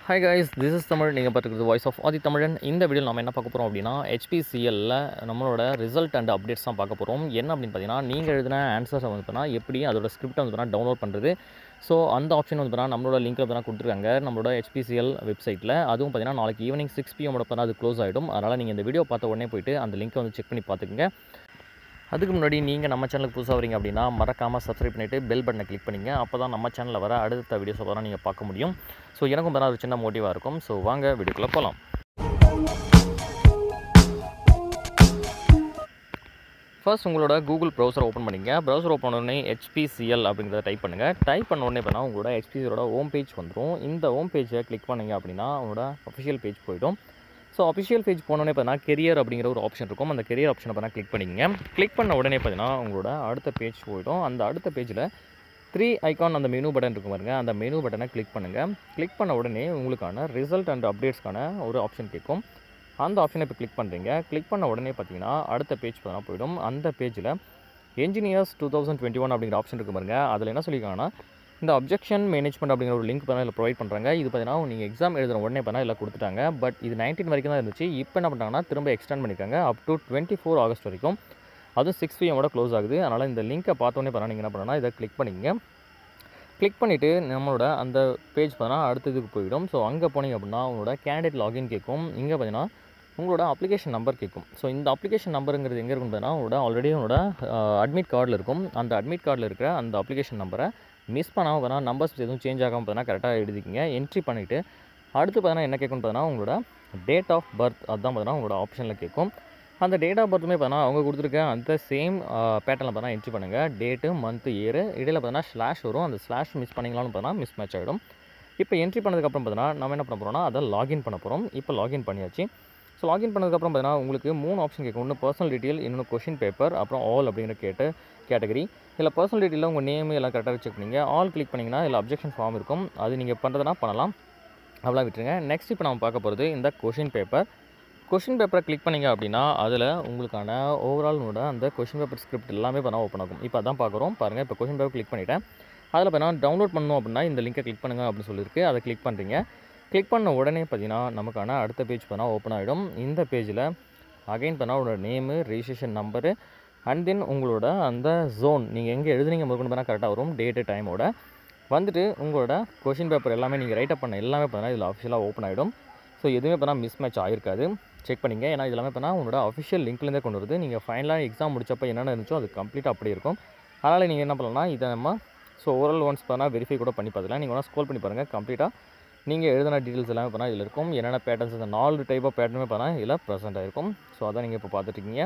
hi guys this is Tamil நீங்கள் பார்த்துக்கிறது voice of ஆதி தமிழன் இந்த வீடியோ நம்ம என்ன பார்க்க போகிறோம் அப்படின்னா ஹெச்பிசிஎல்ல நம்மளோட ரிசல்ட் அண்ட் அப்டேட்ஸ் தான் பார்க்க போகிறோம் என்ன அப்படின்னு பார்த்தீங்கன்னா நீங்கள் எழுதின ஆன்சர்ஸை வந்து பார்த்தீங்கன்னா எப்படி அதோட ஸ்கிரிப்டை வந்து பார்த்தீங்கன்னா டவுன்லோட் பண்ணுறது ஸோ அந்த ஆப்ஷன் வந்து பார்த்தீங்கன்னா நம்மளோட லிங்க்கில் பார்த்தீங்கன்னா கொடுத்துருக்காங்க நம்மளோட ஹெச்பிசிஎல் வெப்சைட்டில் அதுவும் பார்த்தீங்கன்னா நாளைக்கு ஈவினிங் சிக்ஸ் பிஎம்மோட பார்த்தா அது க்ளோஸ் ஆகிடும் அதனால் நீங்கள் இந்த வீடியோ பார்த்த உடனே போயிட்டு அந்த லிங்க்கை வந்து செக் பண்ணி பார்த்துக்குங்க அதுக்கு முன்னாடி நீங்கள் நம்ம சேனலுக்கு புதுசாக வரீங்க அப்படின்னா மறக்காமல் சப்ஸ்கிரைப் பண்ணிவிட்டு பெல் பட்டனை கிளிக் பண்ணிங்க அப்போ தான் நம்ம சேனலில் வர அடுத்த வீடியோஸை வர நீங்கள் பார்க்க முடியும் ஸோ எனக்கும் பார்த்தா ஒரு சின்ன மோட்டிவாக இருக்கும் ஸோ வாங்க வீடியோக்குள்ளே போகலாம் ஃபர்ஸ்ட் உங்களோட கூகுள் ப்ரௌசர் ஓப்பன் பண்ணிங்க ப்ரௌசர் ஓப்பன் உடனே ஹெச்பிசிஎல் அப்படிங்கிறத டைப் பண்ணுங்கள் டைப் பண்ண உடனே பார்த்தா உங்களோட ஹெச்பிசியோட ஹோம் பேஜ் வந்துடும் இந்த ஹோம் பேஜை கிளிக் பண்ணீங்க அப்படின்னா உங்களோட அஃபிஷியல் பேஜ் போயிடும் ஸோ அஃபிஷியல் பேஜ் போனோடனே பார்த்தீங்கன்னா கெரியர் அப்படிங்கிற ஒரு ஆப்ஷன் இருக்கும் அந்த கெரியர் ஆப்ஷனை பார்த்தா கிளிக் பண்ணிங்க கிளிக் பண்ண உடனே பார்த்தீங்கன்னா உங்களோட அடுத்த பேஜ் போயிடும் அந்த அடுத்த பேஜில் த்ரீ ஐகான் அந்த மெனு பட்டன் இருக்கும் பாருங்க அந்த மெனு பட்டனை கிளிக் பண்ணுங்கள் கிளிக் பண்ண உடனே உங்களுக்கான ரிசல்ட் அண்ட் அப்டேட்ஸ்க்கான ஒரு ஆப்ஷன் கேட்கும் அந்த ஆப்ஷனை இப்போ கிளிக் பண்ணுறீங்க கிளிக் பண்ண உடனே பார்த்தீங்கன்னா அடுத்த பேஜ் பார்த்தீங்கன்னா போயிடும் அந்த பேஜில் engineers two thousand twenty one அப்படிங்கிற ஆப்ஷன் இருக்கு பாருங்க அதில் என்ன சொல்லியிருக்காங்கன்னா இந்த அப்ஜெக்ஷன் மேனேஜ்மெண்ட் அப்படிங்கிற ஒரு லிங்க் பார்த்தா இதில் ப்ரொவைட் பண்ணுறாங்க இது பார்த்தீங்கன்னா நீங்கள் எக்ஸாம் எழுதுன உடனே பார்த்தா இதில் கொடுத்துட்டாங்க பட் இது நைன்டீன் வரைக்கும் தான் இருந்துச்சு இப்போ என்ன பண்ணுறாங்கன்னா திரும்ப எக்ஸ்டெண்ட் பண்ணியிருக்காங்க up to twenty four August வரைக்கும் அதுவும் சிக்ஸ் பிஎம்மோட க்ளோஸ் ஆகுது அதனால் இந்த லிங்க்கை பார்த்தோன்னே பார்த்தா நீங்கள் என்ன பண்ணணும்னா இதை கிளிக் பண்ணிங்க கிளிக் பண்ணிவிட்டு நம்மளோட அந்த பேஜ் பார்த்தீங்கன்னா அடுத்த இதுக்கு போயிடும் ஸோ அங்கே போனீங்க அப்படின்னா உங்களோட கேண்டிடேட் லாகின் கேட்கும் இங்கே பார்த்தீங்கன்னா உங்களோட அப்ளிகேஷன் நம்பர் கேட்கும் ஸோ இந்த அப்ளிகேஷன் நம்பருங்கிறது எங்கே இருக்கும் பார்த்தீங்கன்னா உங்களோட ஆல்ரெடி உங்களோட அட்மிட் கார்டில் இருக்கும் அந்த அட்மிட் கார்டில் இருக்கிற அந்த அப்ளிகேஷன் நம்பரை மிஸ் பண்ணாமல் பார்த்தா நம்பர்ஸ் எதுவும் சேஞ்ச் ஆகாமல் பார்த்தீங்கன்னா கரெக்டாக எழுதிக்கிங்க என்ட்ரி பண்ணிவிட்டு அடுத்து பார்த்தீங்கன்னா என்ன கேட்கும்னு பார்த்தீங்கன்னா உங்களோட டேட் ஆஃப் பர்த் அதுதான் பார்த்தீங்கன்னா உங்களோட ஆப்ஷனில் கேட்கும் அந்த டேட் ஆஃப் பர்த்துமே பார்த்தீங்கன்னா அவங்க கொடுத்துருக்க அந்த சேம் பேட்டர்னில் பார்த்தீங்கன்னா என்ட்ரி பண்ணுங்கள் டேட்டு மந்த்து இயர் இடையில பார்த்தீங்கன்னா ஸ்லாஷ் வரும் அந்த ஸ்லாஷ் மிஸ் பண்ணிங்களான்னு பார்த்தீங்கன்னா மிஸ் மேட்ச் ஆகிடும் இப்போ என்ட்ரி பண்ணதுக்கப்புறம் பார்த்தீங்கன்னா நம்ம என்ன பண்ண போகிறோம்னா அதை லாகின் பண்ண போகிறோம் இப்போ லாகின் பண்ணியாச்சு ஸோ லாகின் பண்ணதுக்கப்புறம் பார்த்தீங்கன்னா உங்களுக்கு மூணு ஆப்ஷன் கேட்கும் ஒன்று பர்சனல் டீட்டெயில் இன்னொன்று கொஷின் பேப்பர் அப்புறம் ஆல் அப்படிங்கிற கேட்டு கேட்டகரி இதில் பர்சனல் டீட்டெயிலில் உங்கள் நேம் எல்லாம் கரெக்டாக செக் பண்ணிங்க ஆல் கிளிக் பண்ணிங்கன்னா இதில் அப்ஜெக்ஷன் ஃபார்ம் இருக்கும் அது நீங்கள் பண்ணுறதுனா பண்ணலாம் அவ்வளோ விட்டுருங்க நெக்ஸ்ட் இப்போ நம்ம பார்க்க போகிறது இந்த கொஷின் பேப்பர் கொஷின் பேப்பரை கிளிக் பண்ணிங்க அப்படின்னா அதில் உங்களுக்கான ஓவரால்னோட அந்த கொஷின் பேப்பர் ஸ்கிரிப்ட் எல்லாமே பண்ணால் ஓப்பன் ஆகும் இப்போ அதான் பார்க்குறோம் பாருங்கள் இப்போ கொஷின் பேப்பர் கிளிக் பண்ணிவிட்டேன் அதில் பார்த்தீங்கன்னா டவுன்லோட் பண்ணணும் அப்படின்னா இந்த லிங்கை கிளிக் பண்ணுங்கள் அப்படின்னு சொல்லியிருக்கு அதை கிளிக் பண்ணுறீங்க கிளிக் பண்ண உடனே பார்த்தீங்கன்னா நமக்கான அடுத்த பேஜ் பண்ணால் ஓப்பன் ஆகிடும் இந்த பேஜில் அகைன் பண்ணால் உங்களோட name registration number and then உங்களோட அந்த ஜோன் நீங்கள் எங்கே எழுதுனீங்க முதற்கொண்டு பண்ணால் கரெக்டாக வரும் டேட்டு டைமோட வந்துட்டு உங்களோட கொஷின் பேப்பர் எல்லாமே நீங்கள் ரைட்டப் பண்ண எல்லாமே பார்த்தீங்கன்னா இதில் அஃபிஷியலாக ஓப்பன் ஆகிடும் ஸோ எதுவுமே பண்ணால் மிஸ் மேட்ச் ஆகிருக்காது செக் பண்ணிங்க ஏன்னா இது எல்லாமே பண்ணால் உங்களோட அஃபிஷியல் லிங்க்லேருந்தே கொண்டு வருது நீங்கள் ஃபைனலாக எக்ஸாம் முடிச்சப்போ என்னென்ன இருந்துச்சோ அது கம்ப்ளீட்டாக அப்படி இருக்கும் அதனால் நீங்கள் என்ன பண்ணலாம்னா இதை நம்ம ஸோ ஓரல் ஒன்ஸ் பண்ணால் வெரிஃபை கூட பண்ணி பார்த்துக்கலாம் நீங்கள் வேணால் ஸ்கோல் பண்ணி பாருங்கள் கம்ப்ளீட்டாக நீங்கள் எழுதின டீட்டெயில்ஸ் எல்லாமே பண்ணால் இதில் இருக்கும் என்னென்ன பேட்டர்ன்ஸ் இந்த நாலு டைப் ஆஃப் பேட்டர்னுமே பண்ணால் இதில் ப்ரெசென்ட் ஆகிருக்கும் ஸோ அதான் நீங்கள் இப்போ பார்த்துட்ருக்கீங்க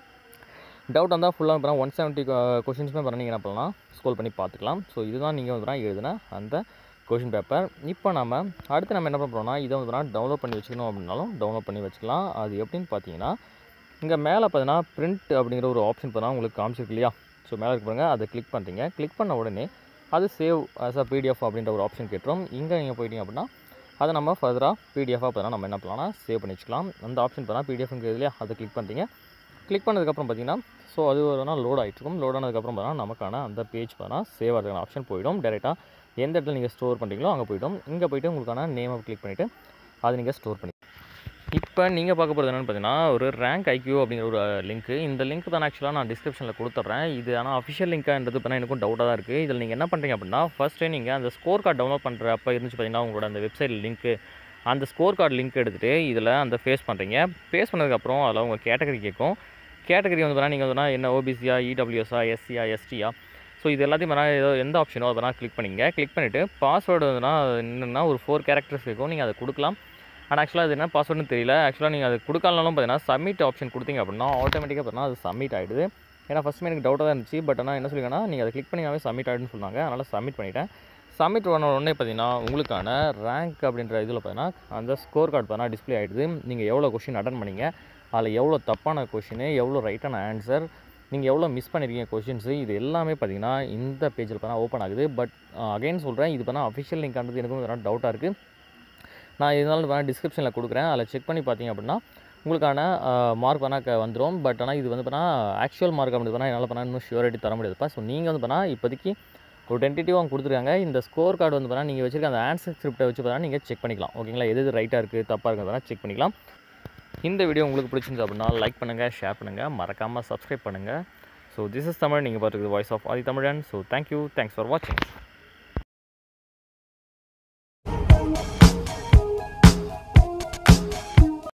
டவுட் வந்தால் ஃபுல்லாக பண்ணால் ஒன் செவன்ட்டி கொஷின்ஸுமே பண்ண நீங்கள் என்ன பண்ணலாம் ஸ்கோல் பண்ணி பார்த்துக்கலாம் ஸோ இதுதான் நீங்கள் வந்து எழுதின அந்த கொஷின் பேப்பர் இப்போ நம்ம அடுத்து நம்ம என்ன பண்ண போகிறோம்னா இதை வந்து டவுன்லோட் பண்ணி வச்சுக்கணும் அப்படின்னாலும் டவுன்லோட் பண்ணி வச்சுக்கலாம் அது எப்படின்னு பார்த்தீங்கன்னா இங்கே மேலே பார்த்தீங்கன்னா பிரிண்ட் அப்படிங்கிற ஒரு ஆப்ஷன் பார்த்தா உங்களுக்கு காமிச்சிருக்கு இல்லையா ஸோ மேலே இருக்கு பாருங்க அதை கிளிக் பண்ணுறீங்க கிளிக் பண்ண உடனே அது சேவ் ஆஸ் அ பிடிஎஃப் அப்படின்ற ஒரு ஆப்ஷன் கேட்டுரும் இங்கே நீங்கள் போயிட்டீங்க அப்படின்னா அதை நம்ம ஃபர்தராக பிடிஎஃபாக பார்த்தா நம்ம என்ன பண்ணலாம்னா சேவ் பண்ணி வச்சுக்கலாம் அந்த ஆப்ஷன் பார்த்தா பிடிஎஃப்ங்க இல்லையா அதை கிளிக் பண்ணுறீங்க கிளிக் பண்ணதுக்கப்புறம் பார்த்தீங்கன்னா ஸோ அது ஒரு நாள் லோட் ஆகிட்டுருக்கும் லோட் ஆனதுக்கப்புறம் பார்த்தா நமக்கான அந்த பேஜ் பார்த்தா சேவ் ஆகிறதுக்கான ஆப்ஷன் போயிடும் டேரெக்டாக எந்த இடத்துல நீங்கள் ஸ்டோர் பண்ணுறீங்களோ அங்கே போய்ட்டும் இங்கே போய்ட்டு உங்களுக்கான நேமை கிளிக் பண்ணிவிட்டு அதை நீங்கள் ஸ்டோர் பண்ணி இப்போ நீங்கள் பார்க்க போகிறது என்னென்னு பார்த்தீங்கன்னா ஒரு ரேங்க் ஐக்யூ அப்படிங்கிற ஒரு லிங்க்கு இந்த லிங்க் தான் ஆக்சுவலாக நான் டிஸ்கிரிப்ஷனில் கொடுத்துட்றேன் இது ஆனால் அஃபிஷியல் லிங்கான்றது பண்ணால் எனக்கும் டவுட்டாக தான் இருக்குது இதில் நீங்கள் என்ன பண்ணுறீங்க அப்படின்னா ஃபஸ்ட்டே நீங்கள் அந்த ஸ்கோர் கார்டு டவுன்லோட் பண்ணுற அப்போ இருந்துச்சு பார்த்தீங்கன்னா உங்களோட அந்த வெப்சைட் லிங்க்கு அந்த ஸ்கோர் கார்டு லிங்க் எடுத்துகிட்டு இதில் அந்த ஃபேஸ் பண்ணுறீங்க ஃபேஸ் பண்ணதுக்கப்புறம் அதில் உங்கள் கேட்டகரி கேட்கும் கேட்டகரி வந்து பார்த்தா நீங்கள் வந்து என்ன ஓபிசியா இடபிள்யூஎஸ்ஆ எஸ்சியா எஸ்டியா ஸோ இது எல்லாத்தையும் பண்ணால் ஏதோ எந்த ஆப்ஷனோ அதை வேணால் கிளிக் பண்ணிங்க கிளிக் பண்ணிவிட்டு பாஸ்வேர்டு வந்துன்னா என்னென்னா ஒரு ஃபோர் கேரக்டர்ஸ் இருக்கும் நீங்கள் அதை கொடுக்கலாம் ஆனால் ஆக்சுவலாக அது என்ன பாஸ்வேர்டுன்னு தெரியல ஆக்சுவலாக நீங்கள் அது கொடுக்கலனாலும் பார்த்தீங்கன்னா சப்மிட் ஆப்ஷன் கொடுத்தீங்க அப்படின்னா ஆட்டோமேட்டிக்காக பார்த்தீங்கன்னா அது சப்மிட் ஆகிடுது ஏன்னா ஃபஸ்ட்டு எனக்கு டவுட்டாக தான் இருந்துச்சு பட் ஆனால் என்ன சொல்லிங்கன்னா நீங்கள் அதை கிளிக் பண்ணியாவே சப்மிட் ஆகிடுன்னு சொன்னாங்க அதனால் சப்மிட் பண்ணிவிட்டேன் சப்மிட் பண்ண உடனே பார்த்தீங்கன்னா உங்களுக்கான ரேங்க் அப்படின்ற இதில் பார்த்தீங்கன்னா அந்த ஸ்கோர் கார்டு பார்த்தீங்கன்னா டிஸ்பிளே ஆகிடுது நீங்கள் எவ்வளோ கொஷின் அட்டன் பண்ணீங்க அதில் எவ்வளோ தப்பான கொஷின் எவ்வளோ ரைட்டான ஆன்சர் நீங்கள் எவ்வளோ மிஸ் பண்ணியிருக்கீங்க கொஷின்ஸு இது எல்லாமே பார்த்தீங்கன்னா இந்த பேஜில் பார்த்தா ஓப்பன் ஆகுது பட் அகைன் சொல்கிறேன் இது பார்த்தா அஃபிஷியல் லிங்கானது எனக்கும் வேணால் டவுட்டாக இருக்குது நான் இதனால வேணால் டிஸ்கிரிப்ஷனில் கொடுக்குறேன் அதில் செக் பண்ணி பார்த்தீங்க அப்படின்னா உங்களுக்கான மார்க் பண்ணால் வந்துடும் பட் ஆனால் இது வந்து பார்த்தா ஆக்சுவல் மார்க் அப்படி பண்ணால் என்னால் பண்ணால் இன்னும் ஷியூரிட்டி தர முடியாதுப்பா ஸோ நீங்கள் வந்து பண்ணால் இப்போதைக்கு ஒரு டென்டேட்டிவாக அவங்க கொடுத்துருக்காங்க இந்த ஸ்கோர் கார்டு வந்து பார்த்தீங்கன்னா நீங்கள் வச்சிருக்க அந்த ஆன்சர் ஸ்கிரிப்டை வச்சு பார்த்தீங்கன்னா நீங்கள் செக் பண்ணிக்கலாம் ஓகேங்களா எது எது ரைட்டாக இருக்குது தப்பாக இருக்கிறதெல்லாம் செக் பண்ணிக்கலாம் இந்த வீடியோ உங்களுக்கு பிடிச்சிருந்து அப்படின்னா லைக் பண்ணுங்கள் ஷேர் பண்ணுங்கள் மறக்காமல் சப்ஸ்கிரைப் பண்ணுங்கள் ஸோ திஸ் இஸ் தமிழ் நீங்கள் பார்த்துருக்கு வாய்ஸ் ஆஃப் ஆதி தமிழன் ஸோ தேங்க்யூ தேங்க்ஸ் ஃபார் வாட்சிங்